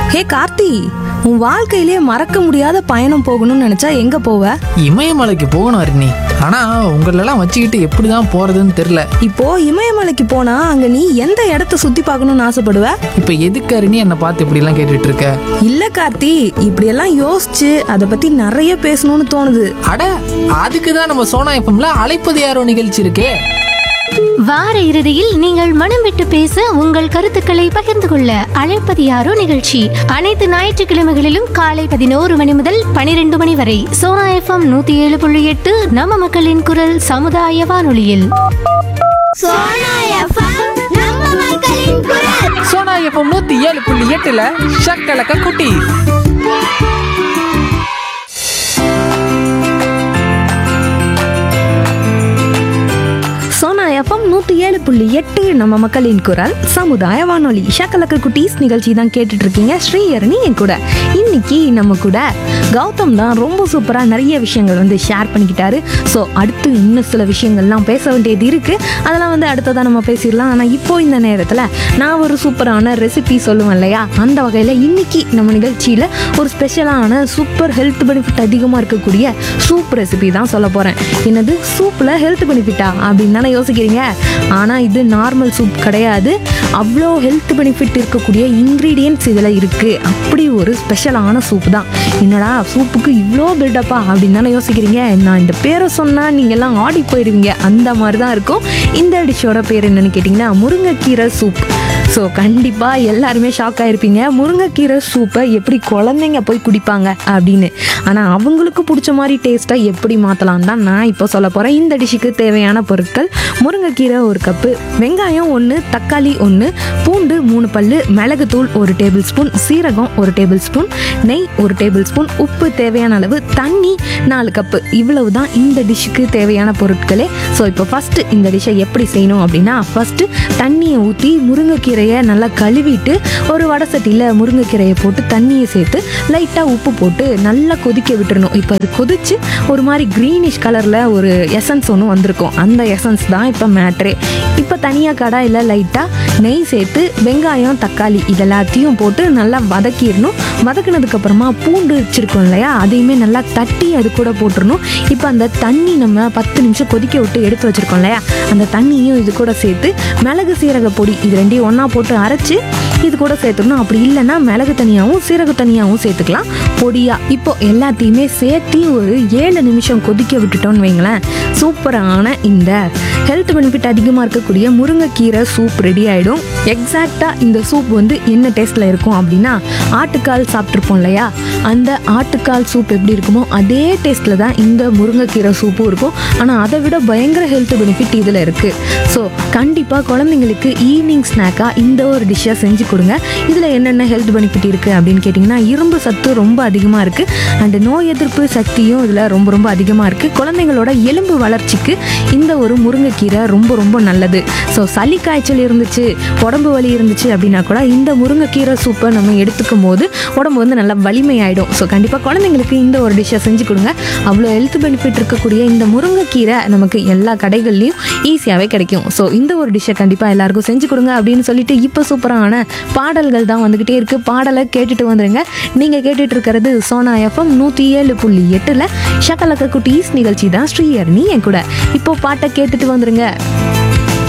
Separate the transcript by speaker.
Speaker 1: ஹே கார்த்தி உன் வாழ்க்கையிலே மறக்க முடியாத பயணம் போகணும்னு நினைச்சா எங்க போவ
Speaker 2: இமயமலைக்கு போகணும் அருணி ஆனா உங்களெல்லாம் வச்சுக்கிட்டு எப்படி தான் போறதுன்னு தெரியல
Speaker 1: இப்போ இமயமலைக்கு போனா அங்க நீ எந்த இடத்த சுத்தி பார்க்கணும்னு ஆசைப்படுவ
Speaker 2: இப்ப எதுக்கு அருணி என்னை பார்த்து இப்படி எல்லாம் கேட்டுட்டு இருக்க
Speaker 1: இல்ல கார்த்தி இப்படியெல்லாம் யோசிச்சு அதை பத்தி நிறைய பேசணும்னு தோணுது
Speaker 2: அட அதுக்கு தான் நம்ம சோனா எப்பம்ல அழைப்பது யாரோ நிகழ்ச்சி இருக்கே
Speaker 3: வார இறுதியில் நீங்கள் மனம் விட்டு பேச உங்கள் கருத்துக்களை பகிர்ந்து கொள்ள அழைப்பது யாரோ நிகழ்ச்சி அனைத்து ஞாயிற்றுக்கிழமைகளிலும் காலை பதினோரு மணி முதல் பனிரெண்டு மணி வரை சோனா எஃப்எம் நூத்தி ஏழு புள்ளி எட்டு நம்ம மக்களின் குரல் சமுதாய வானொலியில்
Speaker 4: சோனா எஃப்எம் நம்ம மக்களின் குரல்
Speaker 2: சோனா எப்பம் நூத்தி ஏழு புள்ளி எட்டுல ஷக்கலக்க குட்டி
Speaker 1: சோனா எஃப்எம் நூத்தி ஏழு புள்ளி எட்டு நம்ம மக்களின் குரல் சமுதாய வானொலி ஷக்கலக்கு குட்டீஸ் நிகழ்ச்சி தான் கேட்டுட்டு இருக்கீங்க ஸ்ரீஹரணி என் கூட இன்னைக்கு நம்ம கூட கௌதம் தான் ரொம்ப சூப்பரா நிறைய விஷயங்கள் வந்து ஷேர் பண்ணிக்கிட்டாரு ஸோ அடுத்து இன்னும் சில விஷயங்கள்லாம் பேச வேண்டியது இருக்கு அதெல்லாம் வந்து அடுத்ததான் நம்ம பேசிடலாம் ஆனால் இப்போ இந்த நேரத்தில் நான் ஒரு சூப்பரான ரெசிபி சொல்லுவேன் இல்லையா அந்த வகையில் இன்னைக்கு நம்ம நிகழ்ச்சியில் ஒரு ஸ்பெஷலான சூப்பர் ஹெல்த் பெனிஃபிட் அதிகமாக இருக்கக்கூடிய சூப் ரெசிபி தான் சொல்ல போகிறேன் என்னது சூப்பில் ஹெல்த் பெனிஃபிட்டா அப்படின்னு தானே யோசிக்கிறீங்க ஆனால் இது நார்மல் சூப் கிடையாது அவ்வளோ ஹெல்த் பெனிஃபிட் இருக்கக்கூடிய இன்க்ரீடியன்ட்ஸ் இதில் இருக்குது அப்படி ஒரு ஸ்பெஷலான சூப் தான் என்னடா சூப்புக்கு இவ்வளோ பில்டப்பா அப்படின்னு தானே யோசிக்கிறீங்க நான் இந்த பேரை சொன்னால் நீங்கள்லாம் ஆடி போயிடுவீங்க அந்த மாதிரி தான் இருக்கும் இந்த டிஷ்ஷோட பேர் என்னன்னு கேட்டிங்கன்னா முருங்கைக்கீரை சூப் ஸோ கண்டிப்பாக எல்லாருமே ஷாக் ஆயிருப்பீங்க முருங்கைக்கீரை சூப்பை எப்படி குழந்தைங்க போய் குடிப்பாங்க அப்படின்னு ஆனால் அவங்களுக்கு பிடிச்ச மாதிரி டேஸ்ட்டை எப்படி மாற்றலாம் தான் நான் இப்போ சொல்ல போகிறேன் இந்த டிஷ்ஷுக்கு தேவையான பொருட்கள் முருங்கைக்கீரை ஒரு கப்பு வெங்காயம் ஒன்று தக்காளி ஒன்று பூண்டு மூணு பல்லு மிளகுத்தூள் ஒரு டேபிள் ஸ்பூன் சீரகம் ஒரு டேபிள் ஸ்பூன் நெய் ஒரு டேபிள் ஸ்பூன் உப்பு தேவையான அளவு தண்ணி நாலு கப்பு இவ்வளவு தான் இந்த டிஷ்ஷுக்கு தேவையான பொருட்களே ஸோ இப்போ ஃபஸ்ட்டு இந்த டிஷ்ஷை எப்படி செய்யணும் அப்படின்னா ஃபஸ்ட்டு தண்ணியை ஊற்றி முருங்கைக்கீரையை நல்லா கழுவிட்டு ஒரு வடை சட்டியில் முருங்கைக்கீரையை போட்டு தண்ணியை சேர்த்து லைட்டாக உப்பு போட்டு நல்லா கொதிக்க விட்டுறணும் இப்போ அது கொதிச்சு ஒரு மாதிரி க்ரீனிஷ் கலரில் ஒரு எசன்ஸ் ஒன்று வந்திருக்கும் அந்த எசன்ஸ் தான் இப்போ மேட்ரே இப்போ தனியாக கடாயில் லைட்டாக நெய் சேர்த்து வெங்காயம் தக்காளி இதெல்லாத்தையும் போட்டு நல்லா வதக்கிடணும் வதக்குனதுக்கு அப்புறமா பூண்டு வச்சிருக்கோம் இல்லையா அதையுமே நல்லா தட்டி அது கூட போட்டுறணும் இப்போ அந்த தண்ணி நம்ம பத்து நிமிஷம் கொதிக்க விட்டு எடுத்து வச்சிருக்கோம் இல்லையா அந்த தண்ணியும் இது கூட சேர்த்து மிளகு சீரக பொடி இது ரெண்டையும் ஒன்றா போட்டு அரைச்சி இது கூட சேர்த்துடணும் அப்படி இல்லைன்னா மிளகு தனியாகவும் சீரக தனியாகவும் சேர்த்துக்கலாம் பொடியா இப்போ எல்லாத்தையுமே சேர்த்து ஒரு ஏழு நிமிஷம் கொதிக்க விட்டுட்டோம்னு வைங்களேன் சூப்பரான இந்த ஹெல்த் பெனிஃபிட் அதிகமாக இருக்கக்கூடிய முருங்கைக்கீரை சூப் ரெடி ஆகிடும் எக்ஸாக்டாக இந்த சூப் வந்து என்ன டேஸ்ட்டில் இருக்கும் அப்படின்னா ஆட்டுக்கால் சாப்பிட்ருப்போம் இல்லையா அந்த ஆட்டுக்கால் சூப் எப்படி இருக்குமோ அதே டேஸ்ட்டில் தான் இந்த முருங்கைக்கீரை சூப்பும் இருக்கும் ஆனால் அதை விட பயங்கர ஹெல்த் பெனிஃபிட் இதில் இருக்குது ஸோ கண்டிப்பாக குழந்தைங்களுக்கு ஈவினிங் ஸ்நாக்காக இந்த ஒரு டிஷ்ஷை செஞ்சு கொடுங்க இதில் என்னென்ன ஹெல்த் பெனிஃபிட் இருக்குது அப்படின்னு கேட்டிங்கன்னா இரும்பு சத்து ரொம்ப அதிகமாக இருக்குது அண்ட் நோய் எதிர்ப்பு சக்தியும் இதில் ரொம்ப ரொம்ப அதிகமாக இருக்குது குழந்தைங்களோட எலும்பு வளர்ச்சிக்கு இந்த ஒரு முருங்கைக்கீரை ரொம்ப ரொம்ப நல்லது ஸோ சளி காய்ச்சல் இருந்துச்சு உடம்பு வலி இருந்துச்சு அப்படின்னா கூட இந்த முருங்கைக்கீரை சூப்பை நம்ம எடுத்துக்கும் போது உடம்பு வந்து நல்லா வலிமையாயிடும் ஸோ கண்டிப்பாக குழந்தைங்களுக்கு இந்த ஒரு டிஷ்ஷை செஞ்சு கொடுங்க அவ்வளோ ஹெல்த் பெனிஃபிட் இருக்கக்கூடிய இந்த முருங்கைக்கீரை நமக்கு எல்லா கடைகள்லையும் ஈஸியாகவே கிடைக்கும் ஸோ இந்த ஒரு டிஷ்ஷை கண்டிப்பாக எல்லாருக்கும் செஞ்சு கொடுங்க அப்படின்னு சொல்லிட்டு இப்போ சூப்பரான பாடல்கள் தான் வந்துக்கிட்டே இருக்குது பாடலை கேட்டுட்டு வந்துருங்க நீங்கள் கேட்டுட்டு இருக்கிறது சோனா எஃப்எம் நூற்றி ஏழு புள்ளி எட்டில் ஷக்கலக்க குட்டீஸ் நிகழ்ச்சி தான் ஸ்ரீயர்னி என் கூட இப்போ பாட்டை கேட்டுட்டு வந்துருங்க